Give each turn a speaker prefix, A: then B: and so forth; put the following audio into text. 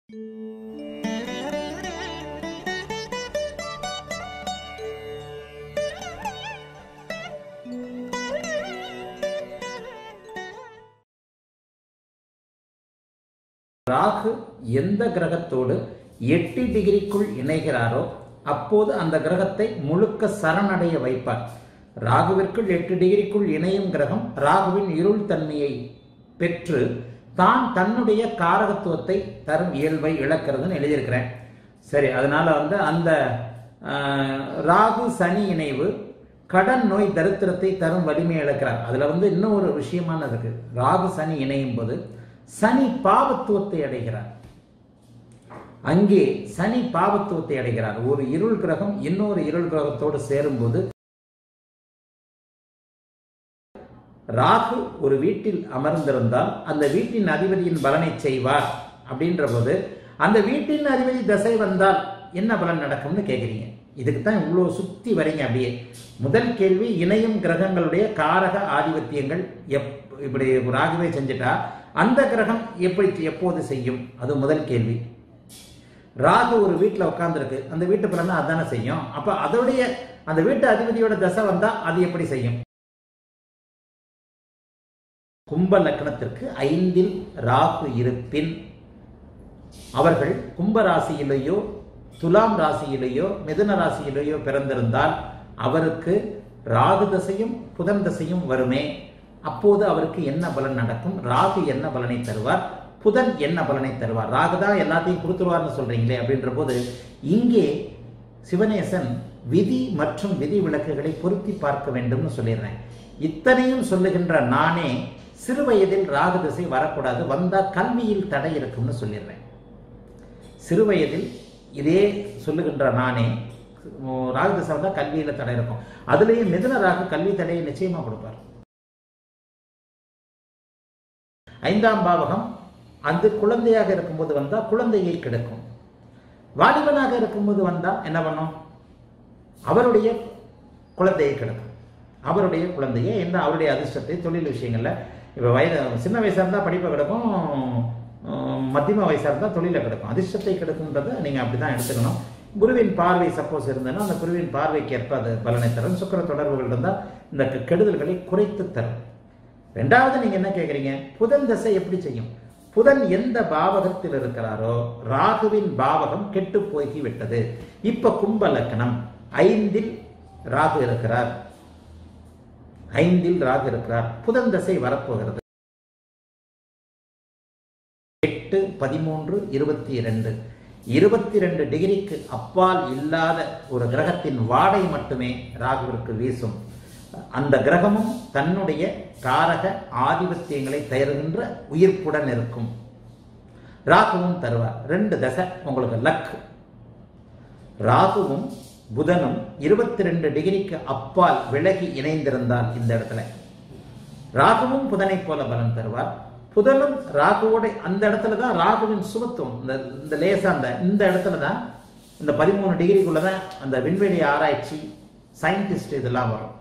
A: ராகு எந்த கிரகத்தோடு எட்டு டிகிரிக்குள் இணைகிறாரோ அப்போது அந்த கிரகத்தை முழுக்க சரணடைய வைப்பார் ராகுவிற்குள் எட்டு டிகிரிக்குள் இணையும் கிரகம் ராகுவின் இருள் தன்மையை பெற்று தான் தன்னுடைய காரகத்துவத்தை தரும் இயல்பை இழக்கிறதுன்னு எழுதியிருக்கிறேன் சரி அதனால வந்து அந்த ஆஹ், ராகு சனி இணைவு கடன் நோய் தரித்திரத்தை தரும் வலிமையை இழக்கிறார் அதுல வந்து இன்னும் ஒரு விஷயமானது இருக்கு ராகு சனி இணையும் போது சனி பாவத்துவத்தை அடைகிறார் அங்கே சனி பாவத்துவத்தை அடைகிறார் ஒரு இருள் கிரகம் இன்னொரு இருள் கிரகத்தோடு சேரும்போது ராகு ஒரு வீட்டில் அமர்ந்திருந்தால் அந்த வீட்டின் அதிபதியின் பலனை செய்வார் அப்படின்ற போது அந்த வீட்டின் அதிபதி தசை வந்தால் என்ன பலன் நடக்கும்னு கேட்குறீங்க இதுக்கு தான் இவ்வளோ சுத்தி வரீங்க அப்படியே முதல் கேள்வி இணையும் கிரகங்களுடைய காரக ஆதிபத்தியங்கள் எப் இப்படி ராகுவே செஞ்சுட்டா அந்த கிரகம் எப்படி எப்போது செய்யும் அது முதல் கேள்வி ராகு ஒரு வீட்டில் உட்காந்துருக்கு அந்த வீட்டு பலனை அதானே செய்யும் அப்போ அதோடைய அந்த வீட்டு அதிபதியோட தசை வந்தா அது எப்படி செய்யும் கும்ப லக்னத்திற்கு ஐந்தில் ராகு இருப்பின் அவர்கள் கும்ப ராசியிலேயோ துலாம் ராசியிலேயோ மிதுன ராசியிலேயோ பிறந்திருந்தால் அவருக்கு ராகு தசையும் புதன் தசையும் வருமே அப்போது அவருக்கு என்ன பலன் நடக்கும் ராகு என்ன பலனை தருவார் புதன் என்ன பலனை தருவார் ராகு தான் எல்லாத்தையும் கொடுத்துருவார்னு சொல்றீங்களே அப்படின்ற போது இங்கே சிவனேசன் விதி மற்றும் விதி விலக்குகளை பொருத்தி பார்க்க வேண்டும்னு சொல்லிடுறேன் இத்தனையும் சொல்லுகின்ற நானே சிறு வயதில் ராகு திசை வரக்கூடாது வந்தா கல்வியில் தடை இருக்கும்னு சொல்லிடுறேன் சிறு வயதில் இதே சொல்லுகின்ற நானே உம், ராகு திசை வந்தா கல்வியில தடை இருக்கும் அதுலேயும் மிதுன ராகு கல்வி தடையை நிச்சயமா கொடுப்பார் ஐந்தாம் பாவகம் அந்த குழந்தையாக இருக்கும்போது வந்தா குழந்தையை கெடுக்கும் வாலிபனாக இருக்கும்போது வந்தா என்ன பண்ணும் அவருடைய குழந்தையை கெடுக்கும் அவருடைய குழந்தையை என்ன அவருடைய அதிர்ஷ்டத்தை தொழில் விஷயங்கள்ல இப்போ வயது சின்ன வயசா இருந்தால் படிப்பை கிடக்கும் உம், மத்தியம வயசா இருந்தால் தொழிலை கிடக்கும் அதிர்ஷ்டத்தை கிடக்குன்றதை நீங்கள் அப்படி தான் எடுத்துக்கணும் குருவின் பார்வை சப்போஸ் இருந்ததுன்னா அந்த குருவின் பார்வைக்கு ஏற்ப அது பலனை தரும் சுக்கிர தொடர்புகள் இருந்தால் இந்த கெ- கெடுதல்களை குறைத்து தரும் ரெண்டாவது நீங்க என்ன கேக்குறீங்க புதன் தசை எப்படி செய்யும் புதன் எந்த பாவகத்தில் இருக்கிறாரோ ராகுவின் பாவகம் கெட்டு போகி விட்டது இப்ப கும்ப லக்னம் ஐந்தில் ராகு இருக்கிறார் ஐந்தில் ராகு இருக்கிறார் புதன் தசை வரப்போகிறது எட்டு பதிமூன்று இருபத்தி இரண்டு இருபத்தி ரெண்டு டிகிரிக்கு அப்பால் இல்லாத ஒரு கிரகத்தின் வாடை மட்டுமே ராகுவிற்கு வீசும் அந்த கிரகமும் தன்னுடைய காரக ஆதிபத்தியங்களை தருகின்ற உயிர்ப்புடன் இருக்கும் ராகுவும் தருவார் ரெண்டு தசை உங்களுக்கு லக் ராகுவும் புதனும் இருபத்தி ரெண்டு டிகிரிக்கு அப்பால் விலகி இணைந்திருந்தால் இந்த இடத்துல ராகுவும் புதனைப் போல பலன் தருவார் புதனும் ராகுவோட அந்த இடத்துல தான் ராகுவின் சுபத்துவம் இந்த இந்த லேசா அந்த இந்த இடத்துல தான் இந்த பதிமூணு டிகிரிக்குள்ள தான் அந்த விண்வெளி ஆராய்ச்சி சயின்டிஸ்ட் இதெல்லாம் வரும்